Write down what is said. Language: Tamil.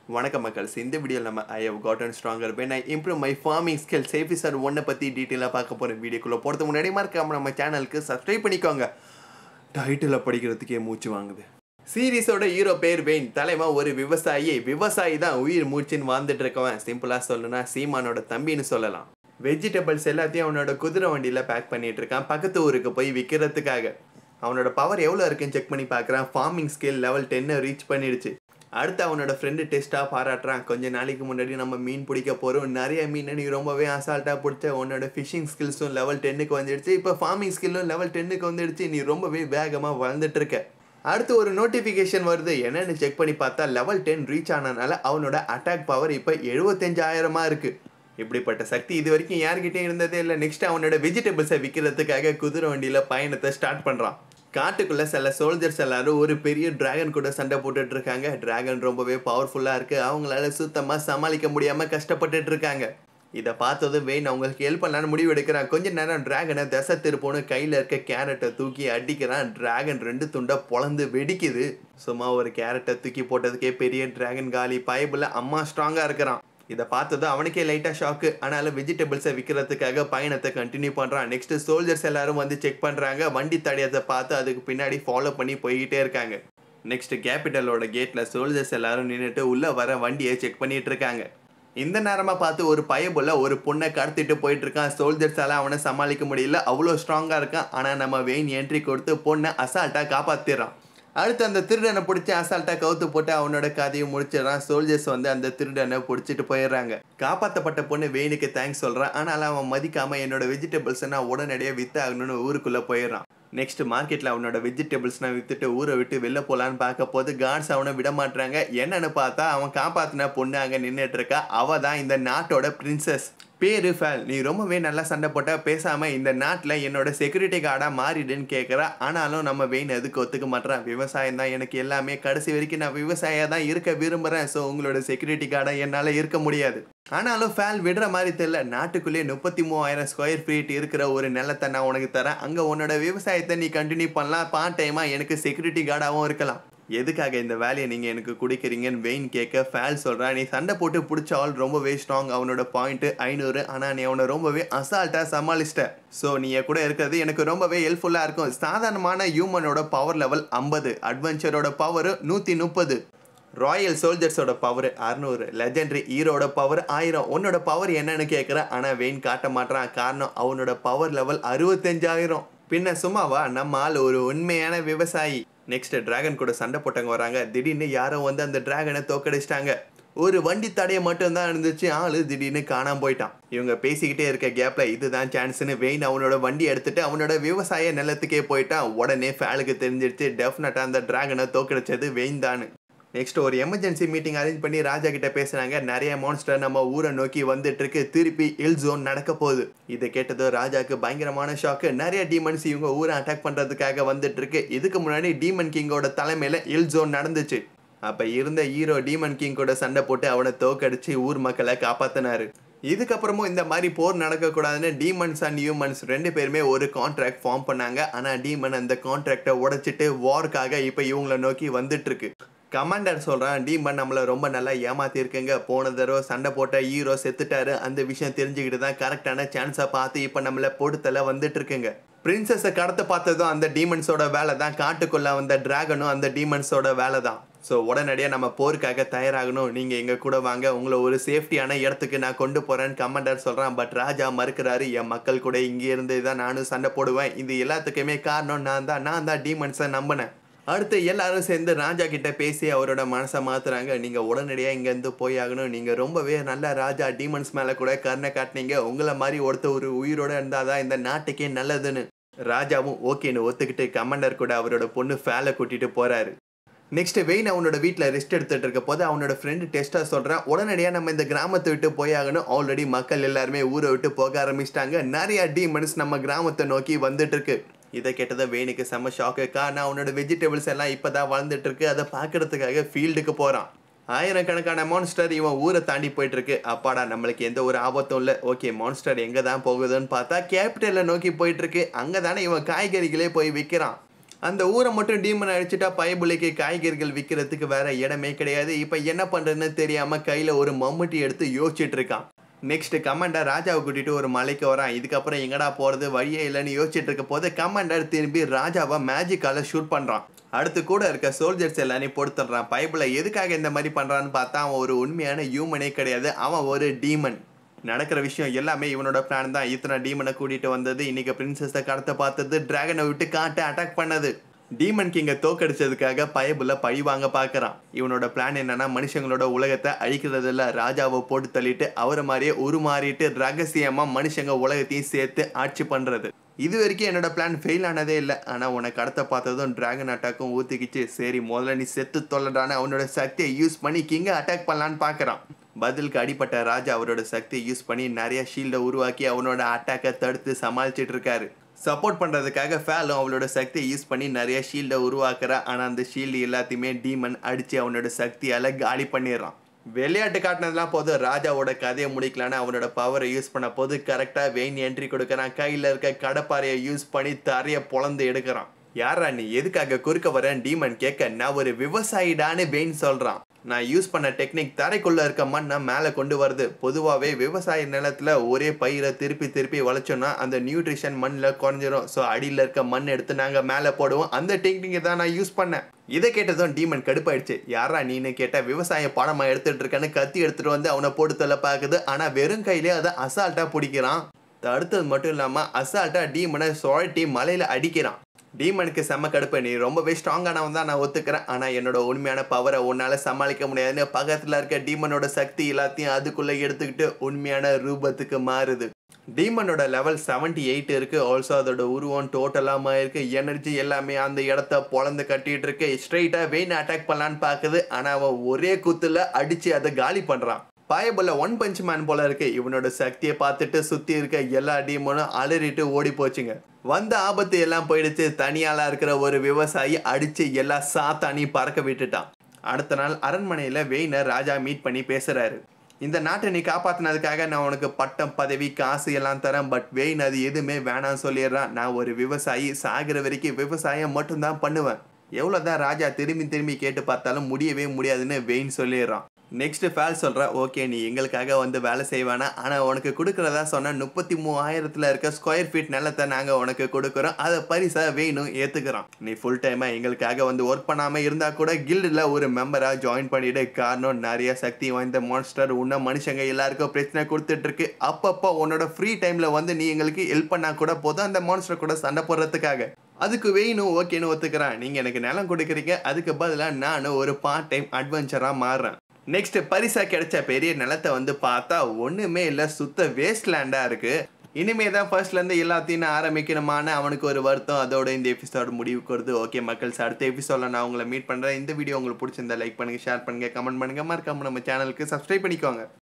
வணக்கம் மக்கள்ஸ் இந்த வீடியோவில் நம்ம I have gotten stronger when I improve my farming skill சேஃபி சார் ஒன்றை பற்றி டீட்டெயிலாக பார்க்க போகிறேன் வீடியோக்குள்ளே போகிறதுக்கு முன்னாடி மறக்காம நம்ம சேனலுக்கு சப்ஸ்கிரைப் பண்ணிக்கோங்க டைட்டில் படிக்கிறதுக்கே மூச்சு வாங்குது சீரீஸோட ஹீரோ பேர் வெயின் தலைவன் ஒரு விவசாயி விவசாயி தான் உயிர் மூச்சுன்னு வாழ்ந்துட்டு இருக்கவன் சிம்பிளாக சொல்லணும்னா சீமானோட தம்பின்னு சொல்லலாம் வெஜிடபிள்ஸ் எல்லாத்தையும் அவனோட குதிரை வண்டியில் பேக் பண்ணிட்டு இருக்கான் பக்கத்து ஊருக்கு போய் விற்கிறதுக்காக அவனோட பவர் எவ்வளோ இருக்குன்னு செக் பண்ணி பார்க்குறான் ஃபார்மிங் ஸ்கில் லெவல் டென்னை ரீச் பண்ணிடுச்சு அடுத்து அவனோட ஃப்ரெண்டு டெஸ்ட்டாக பாராட்டுறான் கொஞ்ச நாளைக்கு முன்னாடி நம்ம மீன் பிடிக்க போகிறோம் நிறைய மீனை நீ ரொம்பவே அசால்ட்டாக பிடிச்ச உன்னோட ஃபிஷிங் ஸ்கில்ஸும் லெவல் டென்னுக்கு வந்துடுச்சு இப்போ ஃபார்மிங் ஸ்கில்லும் லெவல் டென்னுக்கு வந்துடுச்சு நீ ரொம்பவே வேகமாக வளர்ந்துட்டு இருக்க அடுத்து ஒரு நோட்டிஃபிகேஷன் வருது என்னன்னு செக் பண்ணி பார்த்தா லெவல் டென் ரீச் ஆனனால அவனோட அட்டாக் பவர் இப்போ எழுபத்தஞ்சாயிரமா இருக்கு இப்படிப்பட்ட சக்தி இது வரைக்கும் யார்கிட்டயும் இருந்ததே இல்லை நெக்ஸ்ட் அவனோட வெஜிடபிள்ஸை விற்கிறதுக்காக குதிரை வண்டியில் பயணத்தை ஸ்டார்ட் பண்ணுறான் காட்டுக்குள்ள சில சோல்ஜர்ஸ் எல்லாரும் ஒரு பெரிய டிராகன் கூட சண்டை போட்டுட்டு இருக்காங்க டிராகன் ரொம்பவே பவர்ஃபுல்லாக இருக்கு அவங்களால சுத்தமாக சமாளிக்க முடியாமல் கஷ்டப்பட்டுட்டு இருக்காங்க இதை பார்த்ததும் வெயின் அவங்களுக்கு ஹெல்ப் பண்ணலான்னு முடிவு எடுக்கிறான் கொஞ்ச நேரம் டிராகனை தசை திருப்போன்னு கையில் இருக்க கேரட்டை தூக்கி அடிக்கிறான் டிராகன் ரெண்டு துண்டை பொழந்து வெடிக்குது சும்மா ஒரு கேரட்டை தூக்கி போட்டதுக்கே பெரிய டிராகன் காலி பைபிள் அம்மா ஸ்ட்ராங்காக இருக்கிறான் இதை பார்த்ததும் அவனுக்கே லைட்டாக ஷாக்கு ஆனாலும் வெஜிடபிள்ஸை விற்கிறதுக்காக பயணத்தை கண்டினியூ பண்ணுறான் நெக்ஸ்ட் சோல்ஜர்ஸ் எல்லாரும் வந்து செக் பண்ணுறாங்க வண்டி தடையத்தை பார்த்து அதுக்கு பின்னாடி ஃபாலோ பண்ணி போய்கிட்டே இருக்காங்க நெக்ஸ்ட் கேபிட்டலோட கேட்டில் சோல்ஜர்ஸ் எல்லாரும் நின்றுட்டு உள்ளே வர வண்டியை செக் பண்ணிட்டு இருக்காங்க இந்த நேரமாக பார்த்து ஒரு பயபுள்ள ஒரு பொண்ணை கடத்திட்டு போயிட்டு இருக்கான் சோல்ஜர்ஸால அவனை சமாளிக்க முடியல அவ்வளோ ஸ்ட்ராங்காக இருக்கான் ஆனால் நம்ம வெயின் என்ட்ரி கொடுத்து பொண்ணை அசால்ட்டாக காப்பாற்றிடுறான் அடுத்து அந்த திருடனை பிடிச்சி அசால்ட்டாக கவுத்து போட்டு அவனோட கதையை முடிச்சிடறான் சோல்ஜர்ஸ் வந்து அந்த திருடனை பிடிச்சிட்டு போயிடுறாங்க காப்பாற்றப்பட்ட பொண்ணு வெயினுக்கு தேங்க்ஸ் சொல்கிறான் ஆனால் அவன் மதிக்காமல் என்னோட வெஜிடபிள்ஸை நான் உடனடியாக வித்தாகணும்னு ஊருக்குள்ளே போயிடுறான் நெக்ஸ்ட் மார்க்கெட்டில் அவனோட வெஜிடபிள்ஸ்லாம் வித்துட்டு ஊரை விட்டு வெளில போகலான்னு பார்க்க போது கார்ட்ஸ் அவனை விட மாட்டாங்க என்னன்னு பார்த்தா அவன் காப்பாற்றின பொண்ணு அங்கே நின்றுட்டு இருக்கா அவ தான் இந்த நாட்டோட பிரின்சஸ் பேரு ஃபேல் நீ ரொம்பவே நல்லா சண்டை போட்ட பேசாம இந்த நாட்டில் என்னோட செக்யூரிட்டி கார்டாக மாறிடுன்னு கேட்குறா ஆனாலும் நம்ம வெயின் அதுக்கு ஒத்துக்க மாட்டேறான் விவசாயம் தான் எனக்கு எல்லாமே கடைசி வரைக்கும் நான் விவசாயியாக தான் இருக்க விரும்புகிறேன் ஸோ உங்களோட செக்யூரிட்டி கார்டை என்னால் இருக்க முடியாது ஆனாலும் ஃபேல் விடுற மாதிரி தெரியல நாட்டுக்குள்ளேயே முப்பத்தி மூவாயிரம் ஸ்கொயர் ஃபீட் இருக்கிற ஒரு நிலத்தை நான் உனக்கு தரேன் அங்கே உன்னோட விவசாயத்தை நீ கண்டினியூ பண்ணலாம் பார்ட் டைமாக எனக்கு செக்யூரிட்டி கார்டாகவும் இருக்கலாம் எதுக்காக இந்த வேலையை நீங்கள் எனக்கு குடிக்கிறீங்கன்னு வெயின் கேட்க ஃபேல் சொல்கிறான் நீ சண்டை போட்டு பிடிச்ச ஆள் ரொம்பவே ஸ்ட்ராங் அவனோட பாயிண்ட்டு ஐநூறு ஆனால் நீ அவனை ரொம்பவே அசால்ட்டாக சமாளிச்சிட்ட ஸோ நீ என் கூட இருக்கிறது எனக்கு ரொம்பவே ஹெல்ப்ஃபுல்லாக இருக்கும் சாதாரணமான ஹியூமனோட பவர் லெவல் ஐம்பது அட்வென்ச்சரோட பவர் நூற்றி முப்பது ராயல் சோல்ஜர்ஸோட பவர் அறுநூறு லெஜெண்டரி ஹீரோட பவர் ஆயிரம் உன்னோட பவர் என்னன்னு கேட்குற ஆனால் வெயின் காட்ட மாட்டான் காரணம் அவனோட பவர் லெவல் அறுபத்தஞ்சாயிரம் பின்ன சும்மாவா நம்ம ஆள் ஒரு உண்மையான விவசாயி நெக்ஸ்ட் டிராகன் கூட சண்டை போட்டவங்க வராங்க திடீர்னு யாரோ வந்து அந்த டிராகனை தோக்கடிச்சிட்டாங்க ஒரு வண்டி தடைய மட்டும்தான் இருந்துச்சு ஆளு திடீர்னு காணாம போயிட்டான் இவங்க பேசிக்கிட்டே இருக்க கேப்ல இதுதான் சான்ஸ்னு வெயின் அவனோட வண்டி எடுத்துட்டு அவனோட விவசாய நிலத்துக்கே போயிட்டான் உடனே ஃபேலுக்கு தெரிஞ்சிருச்சு டெஃபினட்டா அந்த டிராகனை தோக்கடிச்சது வெயின் தானு நெக்ஸ்ட் ஒரு எமர்ஜென்சி மீட்டிங் அரேஞ்ச் பண்ணி ராஜா கிட்ட பேசுறாங்க நிறைய மான்ஸ்டர் நம்ம ஊரை நோக்கி வந்துட்டு இருக்கு திருப்பி இல் ஜோன் நடக்க போகுது இதை கேட்டதோ ராஜாக்கு பயங்கரமான ஷாக்கு நிறைய டீமன்ஸ் இவங்க ஊரை அட்டாக் பண்றதுக்காக வந்துட்டு இருக்கு இதுக்கு முன்னாடி டீமன் கிங்கோட தலைமையில இல் ஜோன் நடந்துச்சு அப்ப இருந்த ஹீரோ டீமன் கிங் கூட சண்டை போட்டு அவனை தோக்கடிச்சு ஊர் மக்களை காப்பாத்தினாரு இதுக்கப்புறமும் இந்த மாதிரி போர் நடக்கக்கூடாதுன்னு டீமன்ஸ் அண்ட் ஹியூமன்ஸ் ரெண்டு பேருமே ஒரு கான்ட்ராக்ட் ஃபார்ம் பண்ணாங்க ஆனால் டீமன் அந்த கான்ட்ராக்டை உடைச்சிட்டு வார்க்காக இப்போ இவங்கள நோக்கி வந்துட்டு இருக்கு கமாண்டர் சொல்கிறான் டீமன் நம்மளை ரொம்ப நல்லா ஏமாத்திருக்குங்க போன தடவை சண்டை போட்ட ஹீரோ செத்துட்டாரு அந்த விஷயம் தெரிஞ்சுக்கிட்டு தான் கரெக்டான சான்ஸை பார்த்து இப்போ நம்மளை பொடுத்தல வந்துட்டு இருக்குங்க பிரின்சஸை கடத்த பார்த்ததும் அந்த டீமன்ஸோட வேலை தான் காட்டுக்குள்ள வந்த டிராகனும் அந்த டீமன்ஸோட வேலை தான் ஸோ உடனடியாக நம்ம போருக்காக தயாராகணும் நீங்கள் எங்கள் கூட வாங்க உங்களை ஒரு சேஃப்டியான இடத்துக்கு நான் கொண்டு போகிறேன்னு கமாண்டர் சொல்கிறான் பட் ராஜா மறுக்கிறாரு என் மக்கள் கூட இங்கே இருந்து தான் நானும் சண்டை போடுவேன் இது எல்லாத்துக்குமே காரணம் நான் தான் நான் தான் டீமன்ஸை நம்பினேன் அடுத்து எல்லாரும் சேர்ந்து ராஜா கிட்ட பேசி அவரோட மனசை மாத்துறாங்க நீங்க உடனடியா இங்க இருந்து போய் ஆகணும் நீங்க ரொம்பவே நல்ல ராஜா டீமன்ஸ் மேல கூட கருணை காட்டினீங்க உங்களை மாதிரி ஒருத்தர் ஒரு உயிரோட இருந்தாதான் இந்த நாட்டுக்கே நல்லதுன்னு ராஜாவும் ஓகேன்னு ஒத்துக்கிட்டு கமாண்டர் கூட அவரோட பொண்ணு ஃபேலை கூட்டிட்டு போறாரு நெக்ஸ்ட் வெயின் அவனோட வீட்டில் ரெஸ்ட் எடுத்துட்டு இருக்க போது அவனோட ஃப்ரெண்டு டெஸ்டா சொல்றான் உடனடியாக நம்ம இந்த கிராமத்தை விட்டு போயாகணும் ஆல்ரெடி மக்கள் எல்லாருமே ஊரை விட்டு போக ஆரம்பிச்சிட்டாங்க நிறைய டீமன்ஸ் நம்ம கிராமத்தை நோக்கி வந்துட்டு இருக்கு இதை கேட்டதை வெயினுக்கு செம்ம ஷாக்கு காரணம் அவனோட வெஜிடபிள்ஸ் எல்லாம் இப்போதான் வளர்ந்துட்டு இருக்கு அதை பார்க்கறதுக்காக ஃபீல்டுக்கு போகிறான் ஆயிரக்கணக்கான மான்ஸ்டர் இவன் ஊரை தாண்டி போயிட்டு இருக்கு அப்பாடா நம்மளுக்கு எந்த ஒரு ஆபத்தும் இல்லை ஓகே மான்ஸ்டர் எங்கே தான் போகுதுன்னு பார்த்தா கேபிட்டலை நோக்கி போயிட்டு இருக்கு அங்கே தானே இவன் காய்கறிகளே போய் விற்கிறான் அந்த ஊரை மட்டும் டீமன் அடிச்சுட்டா பயபுலைக்கு காய்கறிகள் விற்கிறதுக்கு வேற இடமே கிடையாது இப்போ என்ன பண்றதுன்னு தெரியாம கையில ஒரு மம்முட்டி எடுத்து யோசிச்சுட்டு இருக்கான் நெக்ஸ்ட் கமாண்டர் ராஜாவை கூட்டிட்டு ஒரு மலைக்கு வரான் இதுக்கப்புறம் எங்கடா போறது வழியே இல்லைன்னு யோசிச்சுட்டு இருக்க போது கமாண்டர் திரும்பி ராஜாவை மேஜிக்கால ஷூட் பண்றான் அடுத்து கூட இருக்க சோல்ஜர்ஸ் எல்லாரையும் பொறுத்துடுறான் பைபிள எதுக்காக இந்த மாதிரி பண்றான்னு பார்த்தா அவன் ஒரு உண்மையான ஹியூமனே கிடையாது அவன் ஒரு டீமன் நடக்கிற விஷயம் எல்லாமே இவனோட பிளான் தான் இத்தனை டீமனை கூட்டிட்டு வந்தது இன்னைக்கு பிரின்சஸை கடத்த பார்த்தது டிராகனை விட்டு காட்டு அட்டாக் பண்ணது டீமன் கிங்கை தோக்கடிச்சதுக்காக பயபுல பழி வாங்க பார்க்கறான் இவனோட பிளான் என்னன்னா மனுஷங்களோட உலகத்தை அழிக்கிறதில்ல ராஜாவை போட்டு தள்ளிட்டு அவரை மாதிரியே உருமாறிட்டு ரகசியமா மனுஷங்க உலகத்தையும் சேர்த்து ஆட்சி பண்றது இது வரைக்கும் என்னோட பிளான் ஃபெயில் ஆனதே இல்லை ஆனால் உனக்கு கடத்த பார்த்ததும் டிராகன் அட்டாக்கும் ஊற்றிக்கிச்சு சரி முதல்ல நீ செத்து தொல்லடான்னு அவனோட சக்தியை யூஸ் பண்ணி கிங்கை அட்டாக் பண்ணலான்னு பார்க்குறான் பதிலுக்கு அடிப்பட்ட ராஜா அவரோட சக்தியை யூஸ் பண்ணி நிறைய ஷீல்டை உருவாக்கி அவனோட அட்டாக்கை தடுத்து சமாளிச்சிட்டு இருக்காரு சப்போர்ட் பண்ணுறதுக்காக ஃபேலும் அவளோட சக்தியை யூஸ் பண்ணி நிறைய ஷீல்டை உருவாக்குறா ஆனால் அந்த ஷீல்டு எல்லாத்தையுமே டீமன் அடித்து அவனோட சக்தியால் காலி பண்ணிடுறான் விளையாட்டு காட்டினதுலாம் போதும் ராஜாவோட கதையை முடிக்கலான்னு அவனோட பவரை யூஸ் பண்ண போது கரெக்டாக வெயின் என்ட்ரி கொடுக்குறான் கையில் இருக்க கடப்பாறையை யூஸ் பண்ணி தரையை பொழந்து எடுக்கிறான் யாரா நீ எதுக்காக குறுக்க வரேன் டீமன் கேட்க நான் ஒரு விவசாயிடான்னு வெயின் சொல்கிறான் நான் யூஸ் பண்ண டெக்னிக் தரைக்குள்ள இருக்க மண்ணை மேலே கொண்டு வருது பொதுவாகவே விவசாய நிலத்துல ஒரே பயிரை திருப்பி திருப்பி வளைச்சோம்னா அந்த நியூட்ரிஷன் மண்ணில் குறைஞ்சிரும் ஸோ அடியில் இருக்க மண் எடுத்து நாங்கள் மேலே போடுவோம் அந்த டெக்னிக்கை தான் நான் யூஸ் பண்ணேன் இதை கேட்டதும் டீமன் கடுப்பாயிடுச்சு யாரா நீனு கேட்ட விவசாய பாடமா எடுத்துட்டு இருக்கேன்னு கத்தி எடுத்துட்டு வந்து அவனை போட்டு தள்ள பார்க்குது ஆனால் வெறும் கையிலே அதை அசால்ட்டாக பிடிக்கிறான் தடுத்தது மட்டும் இல்லாமல் அசால்ட்டாக டீமனை சுழட்டி மலையில் அடிக்கிறான் டீமனுக்கு செம்ம கடுப்பு நீ ரொம்பவே ஸ்ட்ராங்கானவன் தான் நான் ஒத்துக்கிறேன் ஆனால் என்னோட உண்மையான பவரை உன்னால் சமாளிக்க முடியாதுன்னு பக்கத்தில் இருக்க டீமனோட சக்தி எல்லாத்தையும் அதுக்குள்ளே எடுத்துக்கிட்டு உண்மையான ரூபத்துக்கு மாறுது டீமனோட லெவல் செவன்டி எயிட் இருக்கு ஆல்சோ அதோட உருவம் டோட்டலாக இருக்கு எனர்ஜி எல்லாமே அந்த இடத்த பொழந்து கட்டிட்டு இருக்கு ஸ்ட்ரைட்டாக வெயின் அட்டாக் பண்ணலான்னு பார்க்குது ஆனால் அவன் ஒரே குத்துல அடிச்சு அதை காலி பண்ணுறான் பாயபுல்ல ஒன் பஞ்ச் மேன் போல இருக்கு இவனோட சக்தியை பார்த்துட்டு சுத்தி இருக்க எல்லா டீமனும் அலறிட்டு ஓடி போச்சுங்க வந்த ஆபத்து எல்லாம் போயிடுச்சு தனியாளா இருக்கிற ஒரு விவசாயி அடிச்சு எல்லா சாத்தானையும் பறக்க விட்டுட்டான் அடுத்த நாள் அரண்மனையில வெயினை ராஜா மீட் பண்ணி பேசுறாரு இந்த நாட்டை நீ காப்பாத்தினதுக்காக நான் உனக்கு பட்டம் பதவி காசு எல்லாம் தரேன் பட் வெயின் அது எதுவுமே வேணாம் சொல்லிடுறான் நான் ஒரு விவசாயி சாகிற வரைக்கும் விவசாயம் மட்டும்தான் பண்ணுவேன் எவ்வளோதான் ராஜா திரும்பி திரும்பி கேட்டு பார்த்தாலும் முடியவே முடியாதுன்னு வெயின் சொல்லிடுறான் நெக்ஸ்ட் ஃபேல் சொல்கிற ஓகே நீ எங்களுக்காக வந்து வேலை செய்வானா ஆனால் உனக்கு கொடுக்குறதா சொன்ன முப்பத்தி மூவாயிரத்தில் இருக்க ஸ்கொயர் ஃபீட் நிலத்தை நாங்கள் உனக்கு கொடுக்குறோம் அதை பரிசாக வேணும் ஏற்றுக்கிறோம் நீ ஃபுல் டைமாக எங்களுக்காக வந்து ஒர்க் பண்ணாமல் இருந்தால் கூட கில்டில் ஒரு மெம்பராக ஜாயின் பண்ணிவிடு காரணம் நிறைய சக்தி வாய்ந்த மான்ஸ்டர் உன்ன மனுஷங்க எல்லாருக்கும் பிரச்சனை கொடுத்துட்ருக்கு அப்பப்போ உன்னோட ஃப்ரீ டைமில் வந்து நீ எங்களுக்கு ஹெல்ப் பண்ணால் கூட போதும் அந்த மான்ஸ்டர் கூட சண்டை போடுறதுக்காக அதுக்கு வேணும் ஓகேன்னு ஒத்துக்கிறேன் நீங்கள் எனக்கு நிலம் கொடுக்குறீங்க அதுக்கு பதிலாக நான் ஒரு பார்ட் டைம் அட்வென்ச்சராக மாறுறேன் நெக்ஸ்ட் பரிசா கிடைச்ச பெரிய நிலத்தை வந்து பார்த்தா ஒண்ணுமே இல்லை சுத்த வேஸ்ட் லேண்டா இருக்கு இனிமே தான் ஃபர்ஸ்ட்லேருந்து எல்லாத்தையும் நான் ஆரம்பிக்கணுமான அவனுக்கு ஒரு வருத்தம் அதோட இந்த எபிசோடு முடிவுக்கு வருது ஓகே மக்கள்ஸ் அடுத்த எபிசோடில் நான் உங்களை மீட் பண்ணுறேன் இந்த வீடியோ உங்களுக்கு பிடிச்சிருந்தா லைக் பண்ணுங்கள் ஷேர் பண்ணுங்கள் கமெண்ட் பண்ணுங்கள் மறக்காம நம்ம சேனலுக்கு சப்ஸ்கிரைப் பண்ணிக்கோங்க